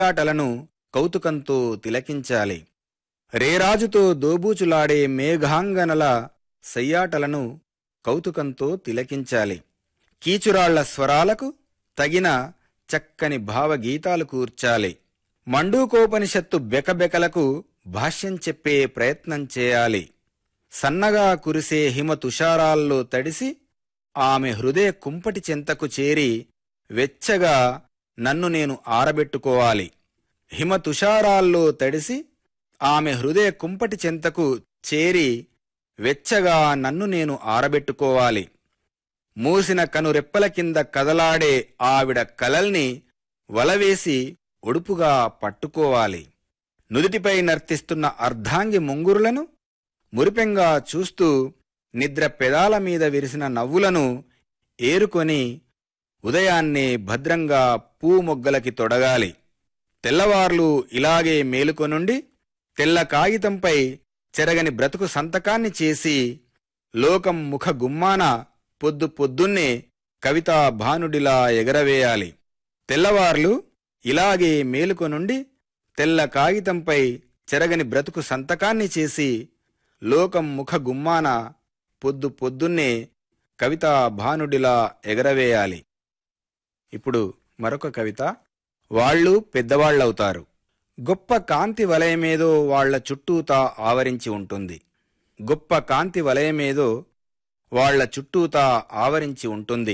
ఆటలను కౌతుకంతో తిలకించాలి రేరాజుతో దోబూచులాడే మేఘాంగనల సయ్యాటలను కౌతుకంతో తిలకించాలి కీచురాళ్ల స్వరాలకు తగిన చక్కని భావగీతాలు కూర్చాలి మండూకోపనిషత్తు బెకబెకలకు భాష్యం చెప్పే ప్రయత్నం చేయాలి సన్నగా కురిసే హిమ తుషారాల్లో తడిసి ఆమె హృదయ కుంపటి చెంతకు చేరి వెచ్చగా నన్ను నేను ఆరబెట్టుకోవాలి హిమ తుషారాల్లో తడిసి ఆమె హృదయ కుంపటి చెంతకు చేరి వెచ్చగా నన్ను నేను ఆరబెట్టుకోవాలి మూసిన కనురెప్పల కింద కదలాడే ఆవిడ కలల్ని వలవేసి ఒడుపుగా పట్టుకోవాలి నుదుటిపై నర్తిస్తున్న అర్ధాంగి ముంగురులను మురిపెంగా చూస్తూ నిద్ర పెదాల మీద విరిసిన నవ్వులను ఏరుకొని ఉదయాన్నే భద్రంగా పూ మొగ్గలకి తొడగాలి తెల్లవార్లు ఇలాగే మేలుకొనుండి తెల్ల కాగితంపై చెరగని బ్రతుకు సంతకాన్ని చేసి లోకం ముఖ గుమ్మాన పొద్దు పొద్దున్నే కవితా భానుడిలా ఎగరవేయాలి తెల్లవార్లు ఇలాగే మేలుకొనుండి తెల్ల కాగితంపై చెరగని బ్రతుకు సంతకాన్ని చేసి లోకం ముఖ గుమ్మాన పొద్దు పొద్దున్నే కవితా భానుడిలా ఎగరవేయాలి ఇప్పుడు మరొక కవిత వాళ్ళు పెద్దవాళ్లవుతారు గొప్ప కాంతి వలయమేదో వాళ్ల చుట్టూతా ఆవరించి ఉంటుంది గొప్ప కాంతి వలయమేదో వాళ్ల చుట్టూతా ఆవరించి ఉంటుంది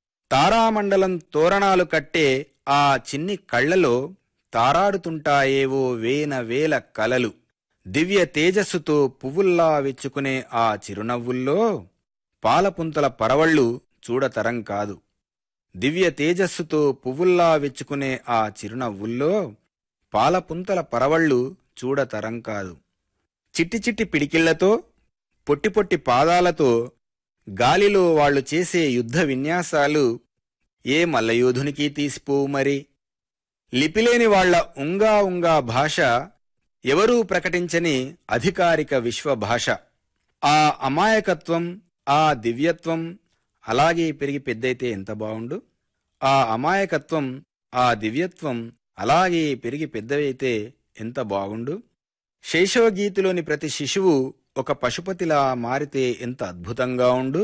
తారామండలం తోరణాలు కట్టే ఆ చిన్ని కళ్ళలో తారాడుతుంటాయేవో వేన వేల కలలు దివ్య తేజస్సుతో పువ్వుల్లా విచ్చుకునే ఆ చిరునవ్వుల్లో పాలపుంతల పరవళ్ళు చూడతరం కాదు దివ్య తేజస్సుతో పువ్వుల్లా విచ్చుకునే ఆ చిరునవ్వుల్లో పాలపుంతల పరవళ్ళు చూడతరం కాదు చిట్టి చిట్టి పిడికిళ్లతో పొట్టి పొట్టి పాదాలతో గాలిలో వాళ్ళు చేసే యుద్ధ విన్యాసాలు ఏ మల్లయోధునికి తీసిపోవు మరి లిపిలేని వాళ్ల ఉంగా ఉంగా భాష ఎవరూ ప్రకటించని అధికారిక విశ్వభాష ఆ అమాయకత్వం ఆ దివ్యత్వం అలాగే పెరిగి పెద్దయితే ఎంత బావుండు ఆ అమాయకత్వం ఆ దివ్యత్వం అలాగే పెరిగి పెద్దవైతే ఎంత బాగుండు శైశవగీతిలోని ప్రతి శిశువు ఒక పశుపతిలా మారితే ఎంత అద్భుతంగా ఉండు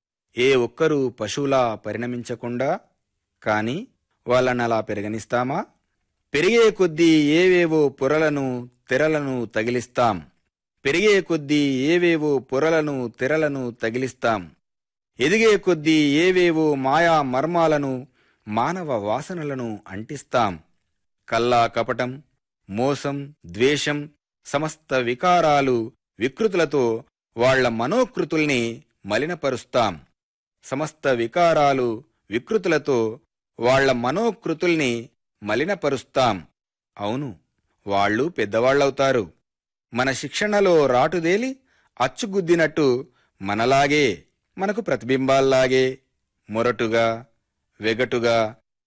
ఏ ఒక్కరూ పశువులా పరిణమించకుండా కాని వాళ్ళనలా పెరగనిస్తామా పెరిగే కొద్దీ ఏవేవో పొరలను తెరలను తగిలిస్తాం పెరిగే కొద్దీ ఏవేవో పొరలను తెరలను తగిలిస్తాం ఎదిగే కొద్దీ ఏవేవో మాయా మర్మాలను మానవ వాసనలను అంటిస్తాం కల్లా కపటం మోసం ద్వేషం సమస్త వికారాలు వికృతులతో వాళ్ల మనోకృతుల్ని మలినపరుస్తాం సమస్త వికారాలు వికృతులతో వాళ్ల మనోకృతుల్ని మలినపరుస్తాం అవును వాళ్ళు పెద్దవాళ్లవుతారు మన శిక్షణలో రాటుదేలి అచ్చుగుద్దినట్టు మనలాగే మనకు ప్రతిబింబాల్లాగే మొరటుగా వెగటుగా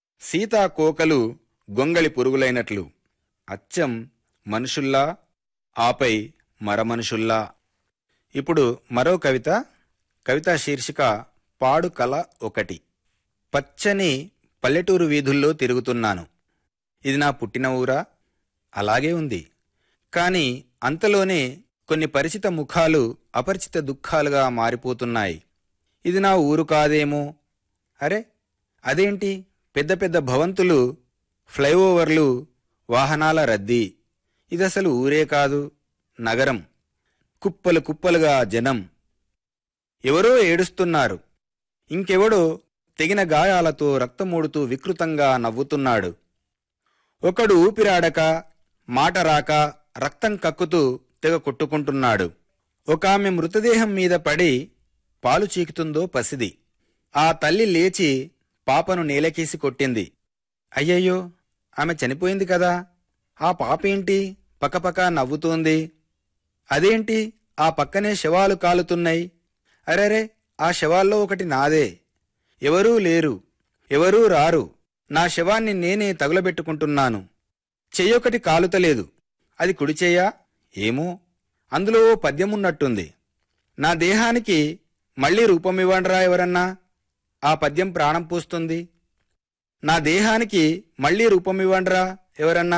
సీతాకోకలు గొంగళి పురుగులైనట్లు అచ్చం మనుషుల్లా ఆపై మరమనుషుల్లా ఇప్పుడు మరో కవిత కవితా శీర్షిక పాడు కల ఒకటి పచ్చని పల్లెటూరు వీధుల్లో తిరుగుతున్నాను ఇది నా పుట్టిన ఊరా అలాగే ఉంది కాని అంతలోనే కొన్ని పరిచిత ముఖాలు అపరిచిత దుఃఖాలుగా మారిపోతున్నాయి ఇది నా ఊరు కాదేమో అరే అదేంటి పెద్ద పెద్ద భవంతులు ఫ్లైఓవర్లు వాహనాల రద్దీ ఇదసలు ఊరే కాదు నగరం కుప్పలు కుప్పలుగా జనం ఎవరో ఏడుస్తున్నారు ఇంకెవడో తెగిన గాయాలతో రక్తమూడుతూ వికృతంగా నవ్వుతున్నాడు ఒకడు ఊపిరాడక మాట రాక రక్తం కక్కుతూ తెగ కొట్టుకుంటున్నాడు ఒక ఆమె మృతదేహం మీద పడి పాలు చీకుతుందో పసిది ఆ తల్లి లేచి పాపను నేలకేసి కొట్టింది అయ్యయ్యో ఆమె చనిపోయింది కదా ఆ పాపేంటి పకపక నవ్వుతోంది అదేంటి ఆ పక్కనే శవాలు కాలుతున్నాయి అరెరే ఆ శవాల్లో ఒకటి నాదే ఎవరూ లేరు ఎవరూ రారు నా శవాన్ని నేనే తగులబెట్టుకుంటున్నాను చెయ్యొకటి కాలుతలేదు అది కుడిచేయా ఏమో అందులో ఓ పద్యమున్నట్టుంది నా దేహానికి మళ్ళీ రూపమివ్వండ్రా ఎవరన్నా ఆ పద్యం ప్రాణం పూస్తుంది నా దేహానికి మళ్ళీ రూపమివ్వండ్రా ఎవరన్నా